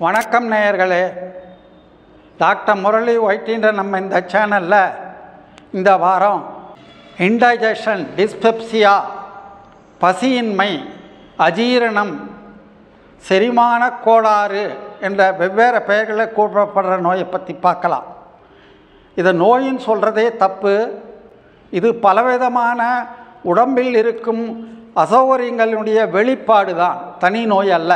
வணக்கம் நேயர்களே டாக்டர் முரளி ஒயிட்டின்ற நம்ம இந்த சேனலில் இந்த வாரம் இன்டைஜஷன் டிஸ்பெப்சியா பசியின்மை அஜீரணம் செரிமான கோளாறு என்ற வெவ்வேறு பெயர்களில் கூறப்படுற நோயை பற்றி பார்க்கலாம் இதை நோயின்னு சொல்கிறதே தப்பு இது பலவிதமான உடம்பில் இருக்கும் அசௌகரியங்களுடைய வெளிப்பாடு தான் தனி நோய் அல்ல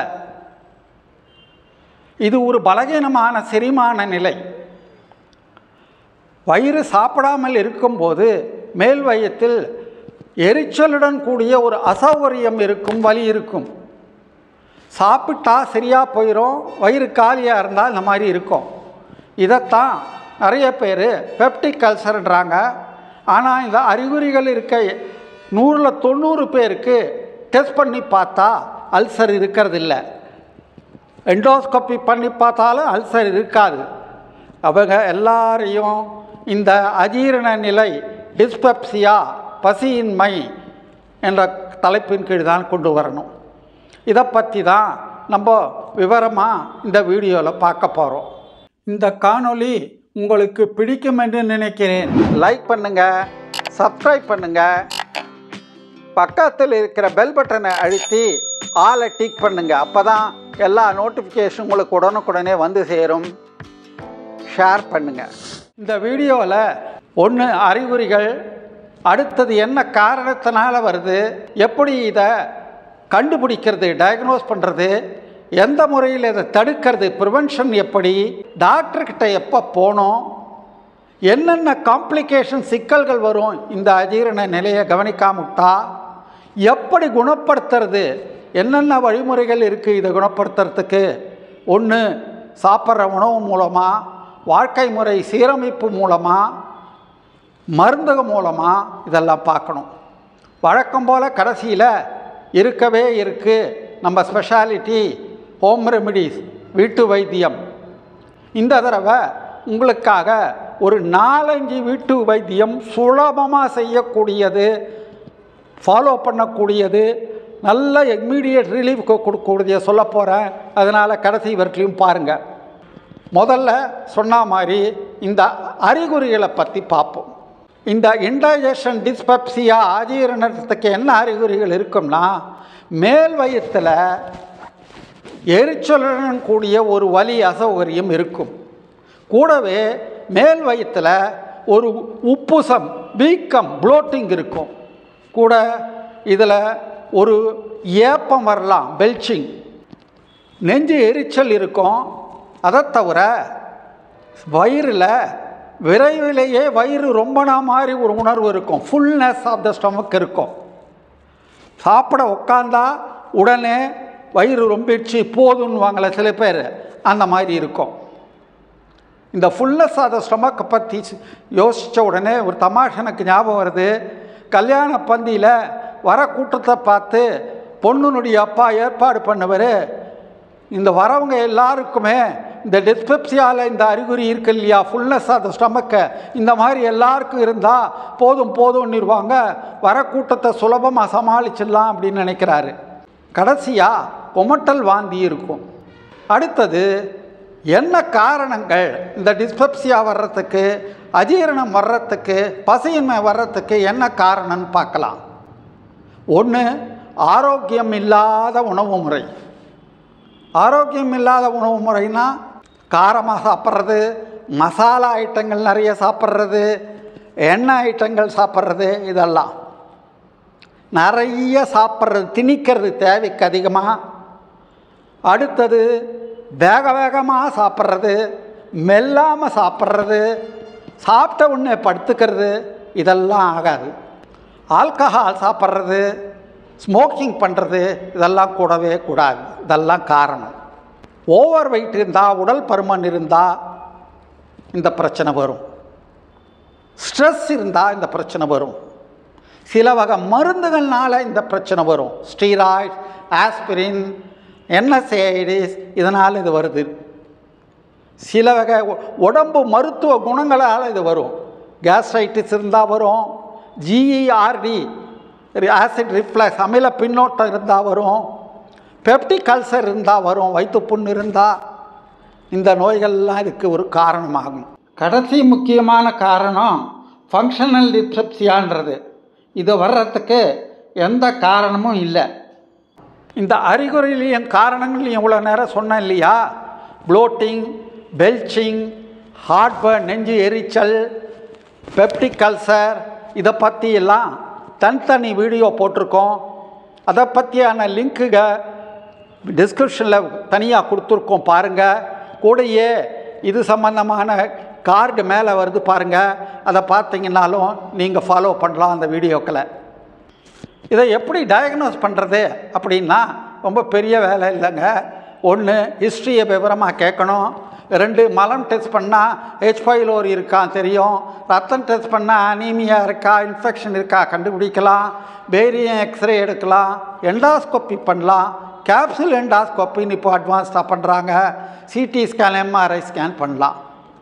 இது ஒரு பலகீனமான செரிமான நிலை வயிறு சாப்பிடாமல் இருக்கும்போது மேல் வயிற்றில் எரிச்சலுடன் கூடிய ஒரு அசௌகரியம் இருக்கும் வலி இருக்கும் சாப்பிட்டா சரியாக போயிடும் வயிறு காலியாக இருந்தால் இந்த மாதிரி இருக்கும் இதைத்தான் நிறைய பேர் பெப்டிக் அல்சர்ன்றாங்க ஆனால் இந்த அறிகுறிகள் இருக்க நூறில் தொண்ணூறு பேருக்கு டெஸ்ட் பண்ணி பார்த்தா அல்சர் இருக்கிறது இல்லை எண்டோஸ்கோப்பி பண்ணி பார்த்தாலும் அல்சர் இருக்காது அவங்க எல்லாரையும் இந்த அஜீரண நிலை டிஸ்பெப்சியா பசியின்மை என்ற தலைப்பின் கீழ் தான் கொண்டு வரணும் இதை பற்றி தான் நம்ம விவரமாக இந்த வீடியோவில் பார்க்க போகிறோம் இந்த காணொளி உங்களுக்கு பிடிக்கும் என்று நினைக்கிறேன் லைக் பண்ணுங்கள் சப்ஸ்கிரைப் பண்ணுங்கள் பக்கத்தில் இருக்கிற பெல் பட்டனை அழுத்தி ஆளை டிக் பண்ணுங்க அப்போ தான் எல்லா நோட்டிஃபிகேஷன் உங்களுக்கு உடனுக்குடனே வந்து சேரும் ஷேர் பண்ணுங்க இந்த வீடியோவில் ஒன்று அறிகுறிகள் அடுத்தது என்ன காரணத்தினால வருது எப்படி இதை கண்டுபிடிக்கிறது டயக்னோஸ் பண்ணுறது எந்த முறையில் இதை தடுக்கிறது ப்ரிவென்ஷன் எப்படி டாக்டர்கிட்ட எப்போ போகணும் என்னென்ன காம்ப்ளிகேஷன் சிக்கல்கள் வரும் இந்த அஜீரண நிலையை கவனிக்காமட்டா எப்படி குணப்படுத்துறது என்னென்ன வழிமுறைகள் இருக்குது இதை குணப்படுத்துறதுக்கு ஒன்று சாப்பிட்ற உணவு மூலமாக வாழ்க்கை முறை சீரமைப்பு மூலமாக மருந்தக மூலமாக இதெல்லாம் பார்க்கணும் வழக்கம் போல் கடைசியில் இருக்கவே இருக்குது நம்ம ஸ்பெஷாலிட்டி ஹோம் ரெமிடிஸ் வீட்டு வைத்தியம் இந்த தடவை உங்களுக்காக ஒரு நாலஞ்சு வீட்டு வைத்தியம் சுலபமாக செய்யக்கூடியது ஃபாலோ பண்ணக்கூடியது நல்ல இம்மீடியட் ரிலீஃப் கொடுக்கக்கூடிய சொல்ல போகிறேன் அதனால் கடைசி வரைக்கும் பாருங்கள் முதல்ல சொன்ன மாதிரி இந்த அறிகுறிகளை பற்றி பார்ப்போம் இந்த இன்டைஜஷன் டிஸ்பெப்சியா ஆஜீரணத்துக்கு என்ன அறிகுறிகள் இருக்கும்னா மேல் வயிற்றில் எரிச்சலுடன் கூடிய ஒரு வலி அசௌகரியம் இருக்கும் கூடவே மேல் வயிற்றில் ஒரு உப்புசம் வீக்கம் ப்ளோட்டிங் இருக்கும் கூட இதில் ஒரு ஏப்பம் வரலாம் பெல்ச்சிங் நெஞ்சு எரிச்சல் இருக்கும் அதை தவிர வயிறில் விரைவிலேயே வயிறு ரொம்ப நாள் மாதிரி ஒரு உணர்வு இருக்கும் ஃபுல்னஸ் ஆஃப் த ஸ்டொமக் இருக்கும் சாப்பிட உட்காந்தா உடனே வயிறு ரொம்பிடுச்சு போதுன்னுவாங்களே சில பேர் அந்த மாதிரி இருக்கும் இந்த ஃபுல்னஸ் ஆஃப் த ஸ்டொமக்கை பற்றி யோசித்த உடனே ஒரு தமாஷ் எனக்கு ஞாபகம் வருது கல்யாண பந்தியில் வர கூட்டத்தை பார்த்து பொண்ணுனுடைய அப்பா ஏற்பாடு பண்ணவர் இந்த வரவங்க எல்லாருக்குமே இந்த டிஸ்பெப்சியாவில் இந்த அறிகுறி இருக்கு இல்லையா ஃபுல்னஸ் ஆஃப் த ஸ்டமக்கை இந்த மாதிரி எல்லாருக்கும் இருந்தால் போதும் போதும்னுருவாங்க வர கூட்டத்தை சுலபமாக சமாளிச்சிடலாம் அப்படின்னு நினைக்கிறாரு கடைசியாக கொமட்டல் வாந்தி இருக்கும் அடுத்தது என்ன காரணங்கள் இந்த டிஸ்பெப்சியா வர்றதுக்கு அஜீரணம் வர்றதுக்கு பசியின்மை வர்றதுக்கு என்ன காரணம்னு பார்க்கலாம் ஒன்று ஆரோக்கியம் இல்லாத உணவு முறை ஆரோக்கியம் இல்லாத உணவு முறைனா காரமாக சாப்பிட்றது மசாலா ஐட்டங்கள் நிறைய சாப்பிட்றது எண்ணெய் ஐட்டங்கள் சாப்பிட்றது இதெல்லாம் நிறைய சாப்பிட்றது திணிக்கிறது தேவைக்கு அதிகமாக அடுத்தது வேக வேகமாக சாப்பிட்றது மெல்லாமல் சாப்பிட்றது சாப்பிட்ட உடனே படுத்துக்கிறது இதெல்லாம் ஆகாது ஆல்கஹால் சாப்பிட்றது ஸ்மோக்கிங் பண்ணுறது இதெல்லாம் கூடவே கூடாது இதெல்லாம் காரணம் ஓவர் வெயிட் இருந்தால் உடல் பருமன் இருந்தால் இந்த பிரச்சனை வரும் ஸ்ட்ரெஸ் இருந்தால் இந்த பிரச்சனை வரும் சில வகை மருந்துகள்னால இந்த பிரச்சனை வரும் ஸ்டீராய்ட் ஆஸ்பிரின் என்எஸ்ஏஐடிஸ் இதனால் இது வருது சில வகை உடம்பு மருத்துவ குணங்களால் இது வரும் கேஸ்ட்ரைட்டிஸ் இருந்தால் வரும் ஜிஇஆர்டி ஆசிட் ரிஃப்ளக்ஸ் அமில பின்னோட்டம் இருந்தால் வரும் பெப்டிக் அல்சர் இருந்தால் வரும் வயிற்று புண் இருந்தால் இந்த நோய்கள்லாம் இதுக்கு ஒரு காரணமாகும் கடைசி முக்கியமான காரணம் ஃபங்க்ஷனல் டிஸ்பெப்சியான்றது இது வர்றதுக்கு எந்த காரணமும் இல்லை இந்த அறிகுறிலையும் காரணங்களையும் இவ்வளோ நேரம் சொன்னேன் இல்லையா ப்ளோட்டிங் பெல்ச்சிங் ஹார்ட்பர்ன் நெஞ்சு எரிச்சல் பெப்டிக் அல்சர் இதை பற்றி எல்லாம் தனித்தனி வீடியோ போட்டிருக்கோம் அதை பற்றியான லிங்க்குக டிஸ்கிரிப்ஷனில் தனியாக கொடுத்துருக்கோம் பாருங்கள் கூடயே இது சம்பந்தமான கார்டு மேலே வருது பாருங்கள் அதை பார்த்தீங்கன்னாலும் நீங்கள் ஃபாலோ பண்ணலாம் அந்த வீடியோக்களை இதை எப்படி டயக்னோஸ் பண்ணுறது அப்படின்னா ரொம்ப பெரிய வேலை இல்லைங்க ஒன்று ஹிஸ்ட்ரியை விவரமாக கேட்கணும் ரெண்டு மலம் டெஸ்ட் பண்ணால் ஹெச் பைலோர் இருக்கா தெரியும் ரத்தம் டெஸ்ட் பண்ணால் அனீமியா இருக்கா இன்ஃபெக்ஷன் இருக்கா கண்டுபிடிக்கலாம் பேரியம் எக்ஸ்ரே எடுக்கலாம் எண்டாஸ்கோப்பி பண்ணலாம் கேப்சுல் எண்டாஸ்கோப்பின்னு இப்போ அட்வான்ஸ்டாக பண்ணுறாங்க சிடி ஸ்கேன் எம்ஆர்ஐ ஸ்கேன் பண்ணலாம்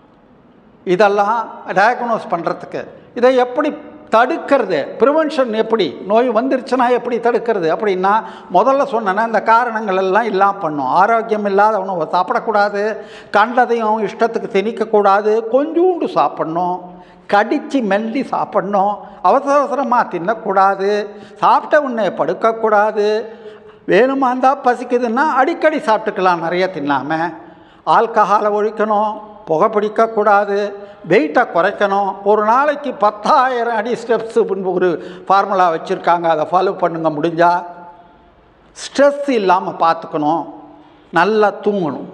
இதெல்லாம் டயக்னோஸ் பண்ணுறதுக்கு இதை எப்படி தடுக்கிறது ப்ரிவென்ஷன் எப்படி நோய் வந்துருச்சுன்னா எப்படி தடுக்கிறது அப்படின்னா முதல்ல சொன்னேன்னா இந்த காரணங்கள் எல்லாம் இல்லாமல் பண்ணும் ஆரோக்கியம் இல்லாத உணவை சாப்பிடக்கூடாது கண்டதையும் இஷ்டத்துக்கு திணிக்கக்கூடாது கொஞ்சோண்டு சாப்பிட்ணும் கடித்து மெல்லி சாப்பிட்ணும் அவசர அவசரமாக தின்னக்கூடாது சாப்பிட்ட உடனே படுக்கக்கூடாது வேணுமா இருந்தால் பசிக்குதுன்னா அடிக்கடி சாப்பிட்டுக்கலாம் நிறைய தின்னாமல் ஆல்கஹாலை ஒழிக்கணும் புகைப்பிடிக்கக்கூடாது வெயிட்டை குறைக்கணும் ஒரு நாளைக்கு பத்தாயிரம் அடி ஸ்டெப்ஸ் ஒரு ஃபார்முலா வச்சுருக்காங்க அதை ஃபாலோ பண்ணுங்க முடிஞ்சால் ஸ்ட்ரெஸ் இல்லாமல் பார்த்துக்கணும் நல்லா தூங்கணும்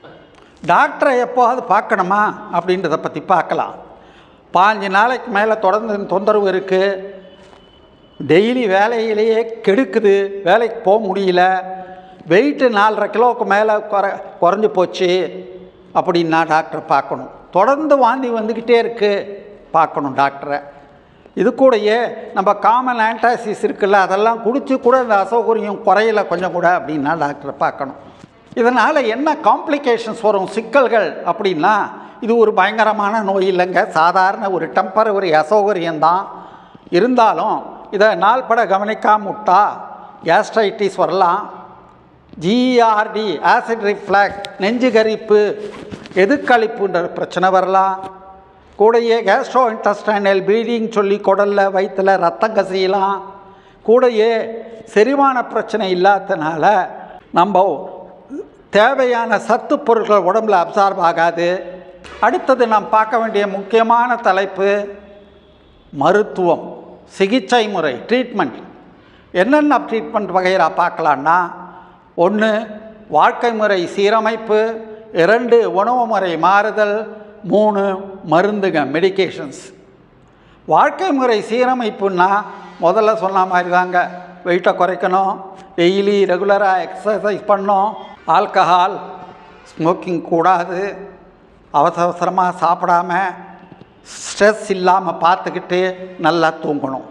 டாக்டரை எப்போவாது பார்க்கணுமா அப்படின்றத பற்றி பார்க்கலாம் பாஞ்சு நாளைக்கு மேலே தொடர்ந்து தொந்தரவு இருக்குது டெய்லி வேலையிலேயே கெடுக்குது வேலைக்கு போக முடியல வெயிட்டு நாலரை கிலோவுக்கு மேலே குறை குறைஞ்சி போச்சு அப்படின்னா டாக்டரை பார்க்கணும் தொடர்ந்து வாந்தி வந்துக்கிட்டே இருக்குது பார்க்கணும் டாக்டரை இது கூடயே நம்ம காமன் ஆன்டாசிஸ் இருக்குல்ல அதெல்லாம் குடிச்சு கூட இந்த அசௌகரியம் குறையல கொஞ்சம் கூட அப்படின்னா டாக்டரை பார்க்கணும் இதனால் என்ன காம்ப்ளிகேஷன்ஸ் வரும் சிக்கல்கள் அப்படின்னா இது ஒரு பயங்கரமான நோய் இல்லைங்க சாதாரண ஒரு டெம்பரவரி அசௌகரியம்தான் இருந்தாலும் இதை நாள்பட கவனிக்காம விட்டா கேஸ்ட்ரைட்டிஸ் வரலாம் ஜிஆர்டி ஆசிட் ரிஃப்ளாக்ஸ் நெஞ்சு கரிப்பு எதுக்களிப்புன்ற பிரச்சனை வரலாம் கூடயே கேஸ்ட்ரோ இன்டஸ்டைனல் ப்ளீடிங் சொல்லி குடலில் வயிற்றில் ரத்தம் கசியலாம் கூடயே செரிமான பிரச்சனை இல்லாததுனால நம்ம தேவையான சத்து பொருட்கள் உடம்புல அப்சார்ப் ஆகாது அடுத்தது நாம் பார்க்க வேண்டிய முக்கியமான தலைப்பு மருத்துவம் சிகிச்சை முறை ட்ரீட்மெண்ட் என்னென்ன ட்ரீட்மெண்ட் வகைரா பார்க்கலான்னா ஒன்று வாழ்க்கை முறை சீரமைப்பு இரண்டு உணவு முறை மாறுதல் மூணு மருந்துங்க மெடிகேஷன்ஸ் வாழ்க்கை முறை சீரமைப்புன்னா முதல்ல சொன்ன மாதிரி தாங்க வெயிட்டை குறைக்கணும் டெய்லி ரெகுலராக எக்ஸசைஸ் பண்ணணும் ஆல்கஹால் ஸ்மோக்கிங் கூடாது அவசர அவசரமாக சாப்பிடாம ஸ்ட்ரெஸ் இல்லாமல் பார்த்துக்கிட்டு நல்லா தூங்கணும்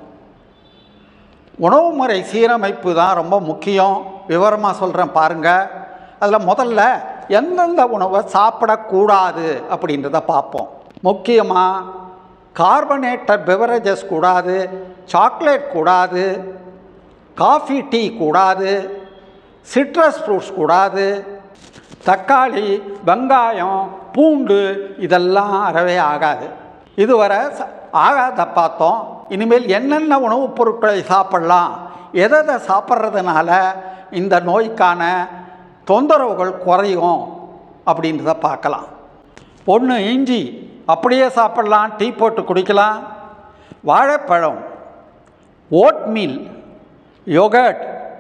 உணவு முறை சீரமைப்பு தான் ரொம்ப முக்கியம் விவரமாக சொல்கிறேன் பாருங்கள் அதில் முதல்ல எந்தெந்த உணவை சாப்பிடக்கூடாது அப்படின்றத பார்ப்போம் முக்கியமாக கார்பனேட்டட் பெவரேஜஸ் கூடாது சாக்லேட் கூடாது காஃபி டீ கூடாது சிட்ரஸ் ஃப்ரூட்ஸ் கூடாது தக்காளி வெங்காயம் பூண்டு இதெல்லாம் அறவே ஆகாது இதுவரை ச- ஆகாத பார்த்தோம் இனிமேல் என்னென்ன உணவுப் பொருட்களை சாப்பிடலாம் எதை எதை சாப்பிட்றதுனால இந்த நோய்க்கான தொந்தரவுகள் குறையும் அப்படின்றத பார்க்கலாம் ஒன்று இஞ்சி அப்படியே சாப்பிடலாம் டீ போட்டு குடிக்கலாம் வாழைப்பழம் oatmeal yogurt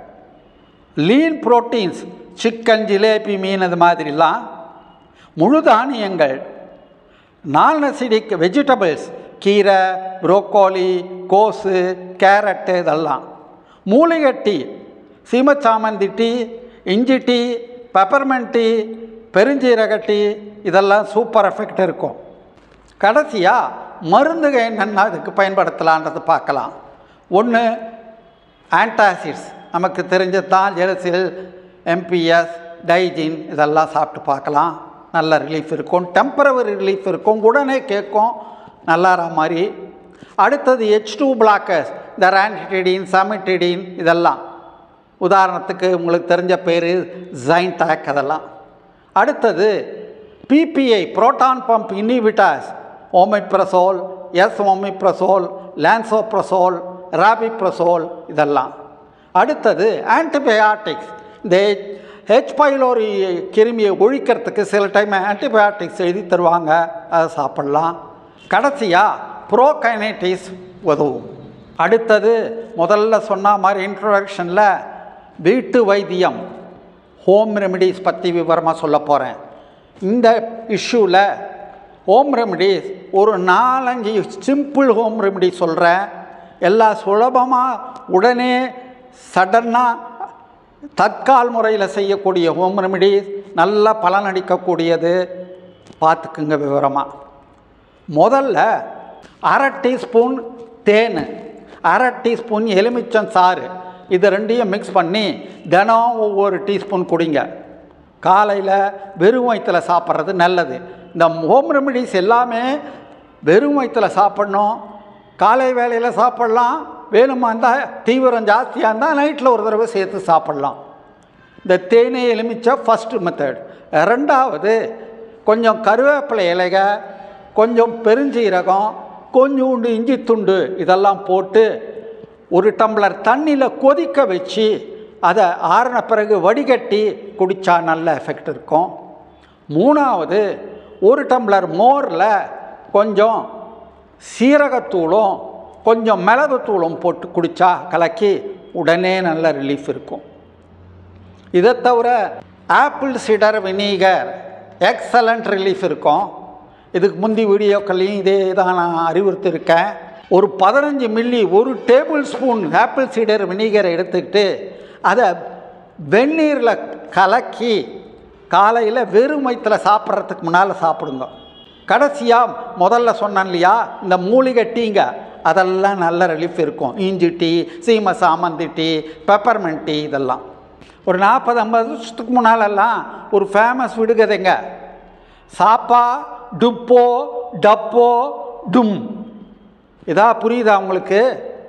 lean proteins chicken jalebi மீன் அது மாதிரிலாம் முழு தானியங்கள் நான் அசிடிக் வெஜிடபிள்ஸ் கீரை புரோக்கோலி கோஸு கேரட்டு இதெல்லாம் மூலிகை டீ சீமச்சாமந்தி டீ இஞ்சி டீ பெப்பர்மெண்ட் டீ பெருஞ்சீரக டீ இதெல்லாம் சூப்பர் எஃபெக்ட் இருக்கும் கடைசியாக மருந்துகள் என்னென்ன அதுக்கு பயன்படுத்தலான்றது பார்க்கலாம் ஒன்று ஆன்டாசிட்ஸ் நமக்கு தெரிஞ்சது தான் ஜெலசில் எம்பிஎஸ் டைஜின் இதெல்லாம் சாப்பிட்டு பார்க்கலாம் நல்ல ரிலீஃப் இருக்கும் டெம்பரவரி ரிலீஃப் இருக்கும் உடனே கேட்கும் நல்லாற மாதிரி அடுத்தது ஹெச் டூ பிளாக்கர்ஸ் இந்த ரான்டிடின் சமிட்டிடின் இதெல்லாம் உதாரணத்துக்கு உங்களுக்கு தெரிஞ்ச பேர் ஜைன்டாக் அதெல்லாம் அடுத்தது PPI proton pump inhibitors omeprazole esomeprazole lansoprazole rabeprazole இதெல்லாம் அடுத்தது ஆன்டிபயாட்டிக்ஸ் இந்த ஹெச் பைலோரி கிருமியை ஒழிக்கிறதுக்கு சில டைம் ஆன்டிபயாட்டிக்ஸ் எழுதி தருவாங்க அதை சாப்பிட்லாம் கடைசியாக ப்ரோகைனைட்டிஸ் உதவும் அடுத்தது முதல்ல சொன்ன மாதிரி இன்ட்ரொடக்ஷனில் வீட்டு வைத்தியம் ஹோம் ரெமிடிஸ் பற்றி விவரமாக சொல்ல போகிறேன் இந்த இஷ்யூவில் ஹோம் ரெமிடிஸ் ஒரு நாலஞ்சு சிம்பிள் ஹோம் ரெமிடி சொல்கிறேன் எல்லாம் சுலபமாக உடனே சடனாக தற்கால் முறையில் செய்யக்கூடிய ஹோம் ரெமிடிஸ் நல்ல பலனளிக்கக்கூடியது பார்த்துக்குங்க விவரமாக முதல்ல அரை டீஸ்பூன் தேன் அரை டீஸ்பூன் எலுமிச்சம் சாறு இது ரெண்டையும் மிக்ஸ் பண்ணி தினம் ஒவ்வொரு டீஸ்பூன் குடிங்க காலையில் வெறும் வயிற்றில் சாப்பிட்றது நல்லது இந்த ஹோம் ரெமிடிஸ் எல்லாமே வெறும் வயிற்றில் சாப்பிட்ணும் காலை வேலையில் சாப்பிட்லாம் வேணுமா இருந்தால் தீவிரம் ஜாஸ்தியாக இருந்தால் நைட்டில் ஒரு தடவை சேர்த்து சாப்பிட்லாம் இந்த தேனி எலுமிச்சை ஃபஸ்ட்டு மெத்தட் ரெண்டாவது கொஞ்சம் கருவேப்பிலை இலைக கொஞ்சம் பெருஞ்சீரகம் கொஞ்சோண்டு இஞ்சி துண்டு இதெல்லாம் போட்டு ஒரு டம்ளர் தண்ணியில் கொதிக்க வச்சு அதை ஆறின பிறகு வடிகட்டி குடித்தா நல்ல எஃபெக்ட் இருக்கும் மூணாவது ஒரு டம்ளர் மோரில் கொஞ்சம் சீரகத்தூளும் கொஞ்சம் மிளகுத்தூளும் போட்டு குடித்தா கலக்கி உடனே நல்ல ரிலீஃப் இருக்கும் இதை தவிர apple cider vinegar excellent relief இருக்கும் இதுக்கு முந்தி வீடியோக்கள்லையும் இதே தான் நான் அறிவுறுத்திருக்கேன் ஒரு பதினஞ்சு மில்லி ஒரு டேபிள் ஸ்பூன் ஆப்பிள் சீடர் வினீகரை எடுத்துக்கிட்டு அதை வெந்நீரில் கலக்கி காலையில் வெறும் வயிற்றில் சாப்பிட்றதுக்கு முன்னால் சாப்பிடுங்க கடைசியாக முதல்ல சொன்னேன் இல்லையா இந்த மூலிகை டீங்க அதெல்லாம் நல்ல ரிலீஃப் இருக்கும் இஞ்சி டீ சீம சாமந்தி டீ பெப்பர்மெண்ட் டீ இதெல்லாம் ஒரு நாற்பது ஐம்பது வருஷத்துக்கு முன்னாலெல்லாம் ஒரு ஃபேமஸ் விடுகதைங்க சாப்பா டுப்போ டப்போ டும் இதா புரியுதா உங்களுக்கு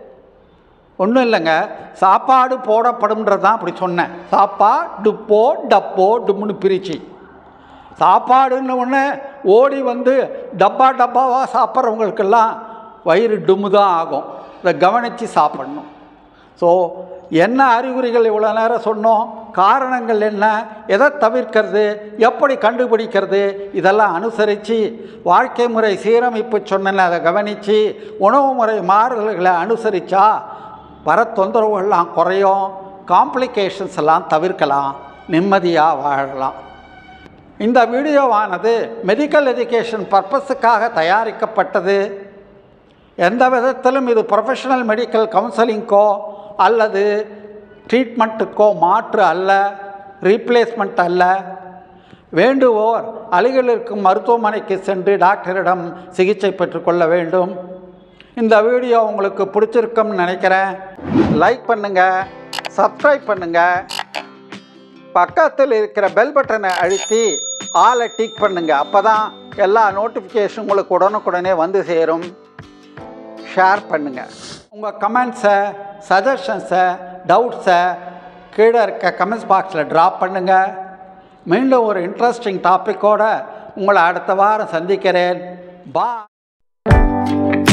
ஒன்றும் இல்லைங்க சாப்பாடு போடப்படும்ன்றது தான் அப்படி சொன்னேன் சாப்பா டுப்போ டப்போ டும்னு பிரிச்சு சாப்பாடுன்னு ஒன்று ஓடி வந்து டப்பா டப்பாவாக சாப்பிட்றவங்களுக்கெல்லாம் வயிறு டும்மு தான் ஆகும் இதை கவனித்து சாப்பிடணும் ஸோ என்ன அறிகுறிகள் இவ்வளோ நேரம் சொன்னோம் காரணங்கள் என்ன எதை தவிர்க்கிறது எப்படி கண்டுபிடிக்கிறது இதெல்லாம் அனுசரித்து வாழ்க்கை முறை சீரமைப்பு சொன்னேன் அதை கவனித்து உணவு முறை மாறுதல்களை அனுசரித்தா வர தொந்தரவுகள்லாம் குறையும் காம்ப்ளிகேஷன்ஸ் எல்லாம் தவிர்க்கலாம் நிம்மதியாக வாழலாம் இந்த வீடியோவானது மெடிக்கல் எஜுகேஷன் பர்பஸுக்காக தயாரிக்கப்பட்டது எந்த விதத்திலும் இது ப்ரொஃபஷனல் மெடிக்கல் கவுன்சிலிங்க்கோ அல்லது ட்ரீட்மெண்ட்டுக்கோ மாற்று அல்ல ரீப்ளேஸ்மெண்ட் அல்ல வேண்டுவோர் அருகில் இருக்கும் மருத்துவமனைக்கு சென்று டாக்டரிடம் சிகிச்சை பெற்றுக்கொள்ள வேண்டும் இந்த வீடியோ உங்களுக்கு பிடிச்சிருக்கும்னு நினைக்கிறேன் லைக் பண்ணுங்கள் சப்ஸ்கிரைப் பண்ணுங்கள் பக்கத்தில் இருக்கிற பெல் பட்டனை அழுத்தி ஆளை டிக் பண்ணுங்க அப்போ தான் எல்லா நோட்டிஃபிகேஷன் உங்களுக்கு உடனுக்குடனே வந்து சேரும் ஷேர் பண்ணுங்கள் உங்கள் கமெண்ட்ஸை சஜஷன்ஸை டவுட்ஸை கீழே இருக்க கமெண்ட்ஸ் பாக்ஸில் ட்ராப் பண்ணுங்கள் மீண்டும் ஒரு இன்ட்ரெஸ்டிங் டாப்பிக்கோடு உங்களை அடுத்த வாரம் சந்திக்கிறேன் பா